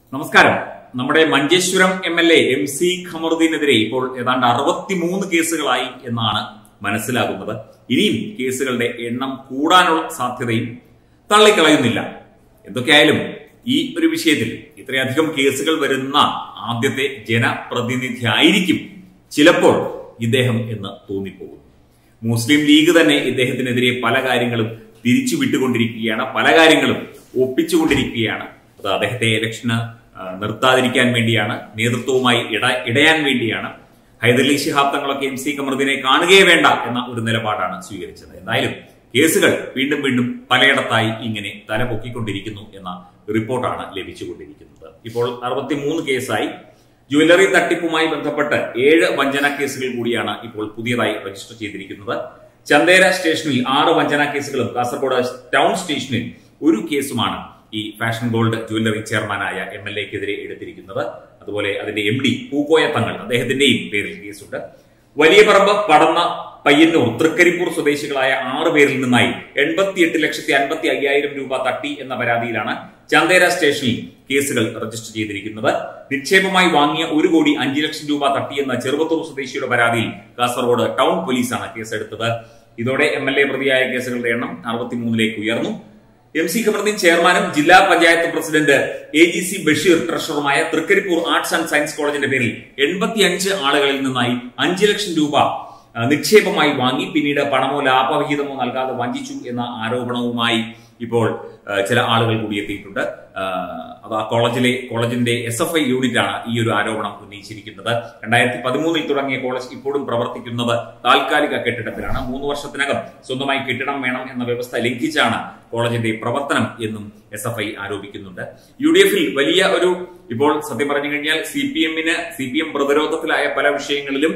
നമസ്കാരം നമ്മുടെ Manjeshwaram M L A M C ഖമറുദ്ദീനെതിരെ ഇപ്പോൾ ഏതാണ്ട് അറുപത്തിമൂന്ന് കേസുകളായി എന്നാണ് മനസ്സിലാകുന്നത് ഇനിയും കേസുകളുടെ എണ്ണം കൂടാനുള്ള സാധ്യതയും തള്ളിക്കളയുന്നില്ല എന്തൊക്കെയായാലും ഈ ഒരു വിഷയത്തിൽ ഇത്രയധികം കേസുകൾ വരുന്ന ആദ്യത്തെ ജനപ്രതിനിധി ആയിരിക്കും ചിലപ്പോൾ ഇദ്ദേഹം എന്ന് തോന്നിപ്പോകുന്നു മുസ്ലിം ലീഗ് തന്നെ ഇദ്ദേഹത്തിനെതിരെ പല കാര്യങ്ങളും തിരിച്ചു വിട്ടുകൊണ്ടിരിക്കുകയാണ് പല കാര്യങ്ങളും ഒപ്പിച്ചുകൊണ്ടിരിക്കുകയാണ് അത് അദ്ദേഹത്തെ ഇലക്ഷന് ആ, നിർത്താതിരിക്കാൻ വേണ്ടിയാണ് നേതൃത്വവുമായി ഇട ഇടയാൻ വേണ്ടിയാണ് ഹൈദരലി ശിഹാബ് തങ്ങളൊക്കെ എം സി കമറുദ്ദീനെ കാണുകയേ വേണ്ട എന്ന ഒരു നിലപാടാണ് സ്വീകരിച്ചത് എന്തായാലും കേസുകൾ വീണ്ടും വീണ്ടും പലയിടത്തായി ഇങ്ങനെ തലപൊക്കിക്കൊണ്ടിരിക്കുന്നു എന്ന റിപ്പോർട്ടാണ് ലഭിച്ചുകൊണ്ടിരിക്കുന്നത് ഇപ്പോൾ അറുപത്തിമൂന്ന് കേസായി ജുവല്ലറി തട്ടിപ്പുമായി ബന്ധപ്പെട്ട് ഏഴ് വഞ്ചന കേസുകൾ കൂടിയാണ് ഇപ്പോൾ പുതിയതായി രജിസ്റ്റർ ചെയ്തിരിക്കുന്നത് ചന്ദേര സ്റ്റേഷനിൽ ആറ് വഞ്ചന കേസുകളും കാസർഗോഡ് ടൗൺ സ്റ്റേഷനിൽ ഒരു കേസുമാണ് ഈ ഫാഷൻ ഗോൾഡ് ജുവല്ലറി ചെയർമാനായ എം എൽ എക്കെതിരെ എടുത്തിരിക്കുന്നത് അതുപോലെ അതിന്റെ എം ഡി പൂക്കോയ തങ്ങൾ അദ്ദേഹത്തിന്റെയും പേരിൽ കേസുണ്ട് വലിയ പറമ്പ് പടന്ന പയ്യന്നൂർ തൃക്കരിപ്പൂർ സ്വദേശികളായ ആറ് പേരിൽ നിന്നായി എൺപത്തിയെട്ട് ലക്ഷത്തി അൻപത്തി അയ്യായിരം രൂപ തട്ടി എന്ന പരാതിയിലാണ് ചന്ദേര സ്റ്റേഷനിൽ കേസുകൾ രജിസ്റ്റർ ചെയ്തിരിക്കുന്നത് നിക്ഷേപമായി വാങ്ങിയ ഒരു കോടി അഞ്ച് ലക്ഷം രൂപ തട്ടിയെന്ന ചെറുവത്തൂർ സ്വദേശിയുടെ പരാതിയിൽ കാസർഗോഡ് ടൗൺ പോലീസാണ് കേസെടുത്തത് ഇതോടെ എം എൽ എ പ്രതിയായ കേസുകളുടെ എണ്ണം അറുപത്തിമൂന്നിലേക്ക് ഉയർന്നു എം സി ഖമറുദ്ദീൻ ചെയർമാനും ജില്ലാ panchayat president A G C Basheer ട്രഷററുമായ തൃക്കരിപ്പൂർ ആർട്സ് ആൻഡ് സയൻസ് കോളേജിന്റെ പേരിൽ എൺപത്തിയഞ്ച് ആളുകളിൽ നിന്നായി അഞ്ച് ലക്ഷം രൂപ ആ, നിക്ഷേപമായി വാങ്ങി പിന്നീട് പണമോ ലാഭവിഹിതമോ നൽകാതെ വഞ്ചിച്ചു എന്ന ആരോപണവുമായി ഇപ്പോൾ ആ, ചില ആളുകൾ കൂടി എത്തിയിട്ടുണ്ട് ആ, അത് ആ കോളേജിലെ കോളേജിന്റെ എസ് എഫ് ഐ യൂണിറ്റാണ് ഈ ഒരു ആരോപണം ഉന്നയിച്ചിരിക്കുന്നത് രണ്ടായിരത്തി പതിമൂന്നിൽ തുടങ്ങിയ കോളേജ് ഇപ്പോഴും പ്രവർത്തിക്കുന്നത് താൽക്കാലിക കെട്ടിടത്തിലാണ് മൂന്ന് വർഷത്തിനകം സ്വന്തമായി കെട്ടിടം വേണം എന്ന വ്യവസ്ഥ ലംഘിച്ചാണ് കോളേജിന്റെ പ്രവർത്തനം എന്നും എസ് എഫ് ഐ ആരോപിക്കുന്നുണ്ട് യു ഡി എഫിൽ വലിയ ഒരു ഇപ്പോൾ സത്യം പറഞ്ഞു കഴിഞ്ഞാൽ സി പി എമ്മിന് സി പി എം പ്രതിരോധത്തിലായ പല വിഷയങ്ങളിലും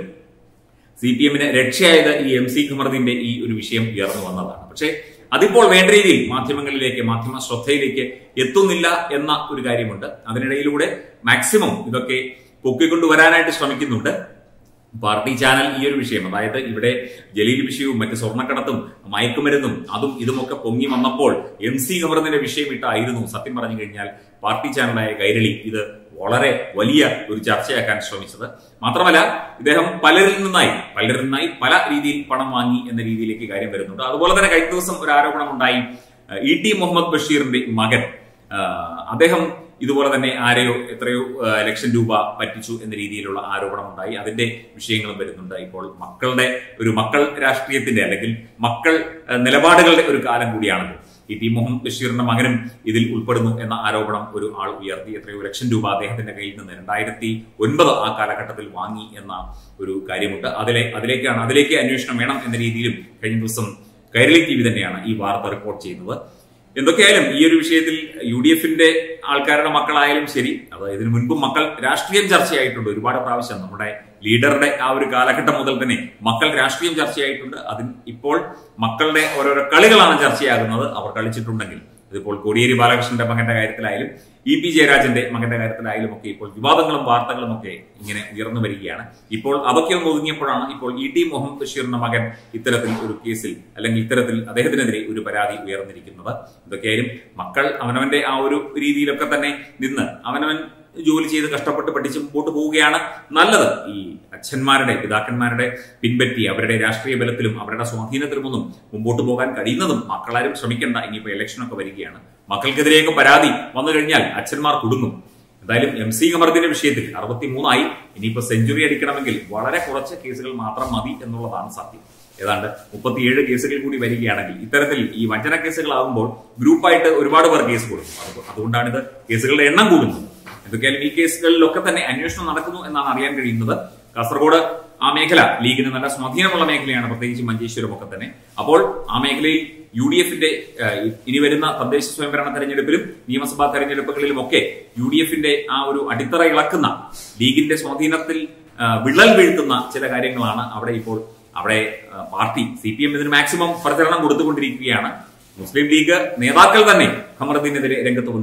സി പി എമ്മിന് രക്ഷയായത് ഈ എം സി ഖമറുദ്ദീന്റെ ഈ ഒരു വിഷയം ഉയർന്നു വന്നതാണ് പക്ഷേ അതിപ്പോൾ വേണ്ട രീതിയിൽ മാധ്യമങ്ങളിലേക്ക് മാധ്യമ ശ്രദ്ധയിലേക്ക് എത്തുന്നില്ല എന്ന ഒരു കാര്യമുണ്ട് അതിനിടയിലൂടെ മാക്സിമം ഇതൊക്കെ പൊക്കിക്കൊണ്ടുവരാനായിട്ട് ശ്രമിക്കുന്നുണ്ട് പാർട്ടി ചാനൽ ഈ ഒരു വിഷയം അതായത് ഇവിടെ ജലീൽ വിഷയവും മറ്റ് സ്വർണ്ണക്കടത്തും മയക്കുമരുന്നും അതും ഇതുമൊക്കെ പൊങ്ങി വന്നപ്പോൾ എം സി ഖമറുദ്ദീന്റെ വിഷയം ഇട്ടായിരുന്നു സത്യം പറഞ്ഞു കഴിഞ്ഞാൽ പാർട്ടി ചാനലായ കൈരളി ഇത് വളരെ വലിയ ഒരു ചർച്ചയാക്കാൻ ശ്രമിച്ചത് മാത്രമല്ല ഇദ്ദേഹം പലരിൽ നിന്നായി പലരിൽ നിന്നായി പല രീതിയിൽ പണം വാങ്ങി എന്ന രീതിയിലേക്ക് കാര്യം വരുന്നുണ്ട് അതുപോലെ തന്നെ കഴിഞ്ഞ ദിവസം ഒരു ആരോപണം ഉണ്ടായി ഇ ടി മുഹമ്മദ് ബഷീറിന്റെ മകൻ ആ, അദ്ദേഹം ഇതുപോലെ തന്നെ ആരെയോ എത്രയോ ആ, ലക്ഷം രൂപ പറ്റിച്ചു എന്ന രീതിയിലുള്ള ആരോപണം ഉണ്ടായി അതിന്റെ വിഷയങ്ങളും വരുന്നുണ്ട് ഇപ്പോൾ മക്കളുടെ ഒരു മക്കൾ രാഷ്ട്രീയത്തിന്റെ അല്ലെങ്കിൽ മക്കൾ ആ, നിലപാടുകളുടെ ഒരു കാലം കൂടിയാണല്ലോ ഇ ടി മുഹമ്മദ് ബഷീറിന്റെ മകനും ഇതിൽ ഉൾപ്പെടുന്നു എന്ന ആരോപണം ഒരു ആൾ ഉയർത്തി എത്രയോ ലക്ഷം രൂപ അദ്ദേഹത്തിന്റെ കയ്യിൽ നിന്ന് രണ്ടായിരത്തി ഒൻപത് ആ കാലഘട്ടത്തിൽ വാങ്ങി എന്ന ഒരു കാര്യമുണ്ട് അതിലെ അതിലേക്കാണ് അതിലേക്ക് അന്വേഷണം വേണം എന്ന രീതിയിലും കഴിഞ്ഞ ദിവസം കൈരളി ടി വി തന്നെയാണ് ഈ വാർത്ത റിപ്പോർട്ട് ചെയ്യുന്നത് എന്തൊക്കെയായാലും ഈ ഒരു വിഷയത്തിൽ യു ഡി എഫിന്റെ ആൾക്കാരുടെ മക്കളായാലും ശരി അത് ഇതിനു മുൻപും മക്കൾ രാഷ്ട്രീയം ചർച്ചയായിട്ടുണ്ട് ഒരുപാട് പ്രാവശ്യം നമ്മുടെ ലീഡറുടെ ആ ഒരു കാലഘട്ടം മുതൽ തന്നെ മക്കൾ രാഷ്ട്രീയം ചർച്ചയായിട്ടുണ്ട് അതിന് ഇപ്പോൾ മക്കളുടെ ഓരോരോ കളികളാണ് ചർച്ചയാകുന്നത് അവർ കളിച്ചിട്ടുണ്ടെങ്കിൽ ഇതിപ്പോൾ കോടിയേരി ബാലകൃഷ്ണന്റെ മകന്റെ കാര്യത്തിലായാലും ഇ പി ജയരാജന്റെ മകന്റെ കാര്യത്തിലായാലും ഒക്കെ ഇപ്പോൾ വിവാദങ്ങളും വാർത്തകളും ഒക്കെ ഇങ്ങനെ ഉയർന്നു വരികയാണ് ഇപ്പോൾ അതൊക്കെ ഒന്ന് ഒതുങ്ങിയപ്പോഴാണ് ഇപ്പോൾ ഇ ടി മുഹമ്മദ് ബഷീറിന്റെ മകൻ ഇത്തരത്തിൽ ഒരു കേസിൽ അല്ലെങ്കിൽ ഇത്തരത്തിൽ അദ്ദേഹത്തിനെതിരെ ഒരു പരാതി ഉയർന്നിരിക്കുന്നത് ഇതൊക്കെയായാലും മക്കൾ അവനവന്റെ ആ ഒരു രീതിയിലൊക്കെ തന്നെ നിന്ന് അവനവൻ ജോലി ചെയ്ത് കഷ്ടപ്പെട്ട് പഠിച്ച് മുമ്പോട്ട് പോവുകയാണ് നല്ലത് ഈ അച്ഛന്മാരുടെ പിതാക്കന്മാരുടെ പിൻപറ്റി അവരുടെ രാഷ്ട്രീയ ബലത്തിലും അവരുടെ സ്വാധീനത്തിലുമൊന്നും മുമ്പോട്ട് പോകാൻ കഴിയുന്നതും മക്കളാരും ശ്രമിക്കേണ്ട ഇനിയിപ്പോൾ ഇലക്ഷനൊക്കെ വരികയാണ് മക്കൾക്കെതിരെയൊക്കെ പരാതി വന്നു കഴിഞ്ഞാൽ അച്ഛന്മാർ കുടുങ്ങും എന്തായാലും എം സി കമർദിന്റെ വിഷയത്തിൽ അറുപത്തിമൂന്നായി ഇനിയിപ്പോ സെഞ്ചുറി അടിക്കണമെങ്കിൽ വളരെ കുറച്ച് കേസുകൾ മാത്രം മതി എന്നുള്ളതാണ് സത്യം ഏതാണ്ട് മുപ്പത്തിയേഴ് കേസുകൾ കൂടി വരികയാണെങ്കിൽ ഇത്തരത്തിൽ ഈ വഞ്ചന കേസുകളാകുമ്പോൾ ഗ്രൂപ്പായിട്ട് ഒരുപാട് പേർ കേസ് കൊടുക്കും അത് അതുകൊണ്ടാണ് ഇത് കേസുകളുടെ എണ്ണം കൂടുന്നത് എന്തൊക്കെയാലും ഈ കേസുകളിലൊക്കെ തന്നെ അന്വേഷണം നടക്കുന്നു എന്നാണ് അറിയാൻ കഴിയുന്നത് കാസർഗോഡ് ആ മേഖല ലീഗിന് നല്ല സ്വാധീനമുള്ള മേഖലയാണ് പ്രത്യേകിച്ച് മഞ്ചേശ്വരം ഒക്കെ തന്നെ അപ്പോൾ ആ മേഖലയിൽ യു ഡി എഫിന്റെ ഇനി വരുന്ന തദ്ദേശ സ്വയംഭരണ തെരഞ്ഞെടുപ്പിലും നിയമസഭാ തെരഞ്ഞെടുപ്പുകളിലും ഒക്കെ യു ഡി എഫിന്റെ ആ ഒരു അടിത്തറ ഇളക്കുന്ന ലീഗിന്റെ സ്വാധീനത്തിൽ ആ, വിള്ളൽ വീഴ്ത്തുന്ന ചില കാര്യങ്ങളാണ് അവിടെ ഇപ്പോൾ അവിടെ ആ, പാർട്ടി സി പി എം ഇതിന് മാക്സിമം പ്രചരണം കൊടുത്തുകൊണ്ടിരിക്കുകയാണ് മുസ്ലിം ലീഗ് നേതാക്കൾ തന്നെ ഖമറുദ്ദീനെതിരെ രംഗത്ത് വന്നിരിക്കുന്നു എന്തായാലും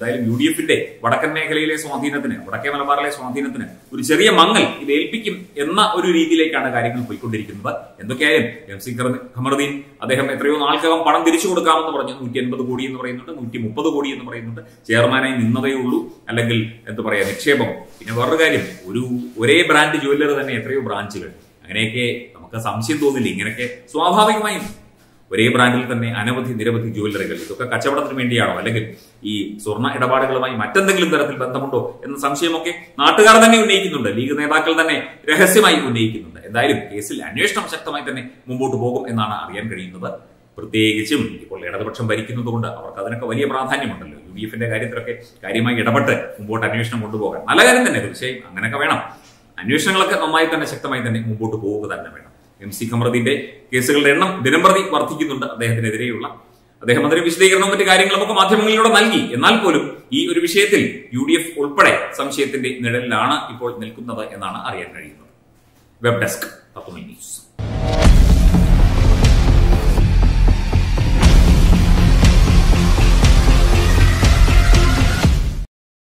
എന്തായാലും യു ഡി എഫിന്റെ വടക്കൻ മേഖലയിലെ സ്വാധീനത്തിന് വടക്കേ മലബാറിലെ സ്വാധീനത്തിന് ഒരു ചെറിയ മങ്ങൽ ഇത് ഏൽപ്പിക്കും എന്ന ഒരു രീതിയിലേക്കാണ് കാര്യങ്ങൾ പോയിക്കൊണ്ടിരിക്കുന്നത് എന്തൊക്കെയായാലും എം സി ഖമറുദ്ദീൻ അദ്ദേഹം എത്രയോ നാൾക്കകം പണം തിരിച്ചു കൊടുക്കാമെന്ന് പറഞ്ഞു നൂറ്റി അൻപത് കോടി എന്ന് പറയുന്നുണ്ട് നൂറ്റി മുപ്പത് കോടി എന്ന് പറയുന്നുണ്ട് ചെയർമാനായി നിന്നതേ ഉള്ളൂ അല്ലെങ്കിൽ എന്താ പറയാ നിക്ഷേപം പിന്നെ വേറൊരു കാര്യം ഒരു ഒരേ ബ്രാൻഡ് ജുവല്ലറി തന്നെ എത്രയോ ബ്രാഞ്ചുകൾ അങ്ങനെയൊക്കെ നമുക്ക് സംശയം തോന്നില്ല ഇങ്ങനെയൊക്കെ സ്വാഭാവികമായും ഒരേ ബ്രാൻഡിൽ തന്നെ അനവധി നിരവധി ജ്വല്ലറികൾ ഇതൊക്കെ കച്ചവടത്തിന് വേണ്ടിയാണോ അല്ലെങ്കിൽ ഈ സ്വർണ്ണ ഇടപാടുകളുമായി മറ്റെന്തെങ്കിലും തരത്തിൽ ബന്ധമുണ്ടോ എന്ന സംശയമൊക്കെ നാട്ടുകാർ തന്നെ ഉന്നയിക്കുന്നുണ്ട് ലീഗ് നേതാക്കൾ തന്നെ രഹസ്യമായി ഉന്നയിക്കുന്നുണ്ട് എന്തായാലും കേസിൽ അന്വേഷണം ശക്തമായി തന്നെ മുമ്പോട്ട് പോകും എന്നാണ് അറിയാൻ കഴിയുന്നത് പ്രത്യേകിച്ചും ഇപ്പോൾ ഇടതുപക്ഷം ഭരിക്കുന്നത് കൊണ്ട് അവർക്ക് അതിനൊക്കെ വലിയ പ്രാധാന്യമുണ്ടല്ലോ യു ഡി എഫിന്റെ കാര്യത്തിലൊക്കെ കാര്യമായി ഇടപെട്ട് മുമ്പോട്ട് അന്വേഷണം കൊണ്ടുപോകാൻ നല്ല കാര്യം തന്നെ തീർച്ചയായും അങ്ങനെയൊക്കെ വേണം അന്വേഷണങ്ങളൊക്കെ നന്നായി തന്നെ ശക്തമായി തന്നെ മുമ്പോട്ട് പോവുക തന്നെ വേണം എം സി ഖമറുദ്ദീന്റെ കേസുകളുടെ എണ്ണം ദിനംപ്രതി വർദ്ധിക്കുന്നുണ്ട് അദ്ദേഹത്തിനെതിരെയുള്ള അദ്ദേഹം അതിന് വിശദീകരണവും മറ്റു കാര്യങ്ങളും ഒക്കെ മാധ്യമങ്ങളിലൂടെ നൽകി എന്നാൽ പോലും ഈ ഒരു വിഷയത്തിൽ യു ഡി എഫ് ഉൾപ്പെടെ സംശയത്തിന്റെ നിഴലിലാണ് ഇപ്പോൾ നിൽക്കുന്നത് എന്നാണ് അറിയാൻ കഴിയുന്നത് വെബ് ഡെസ്ക് തത്വമി ന്യൂസ്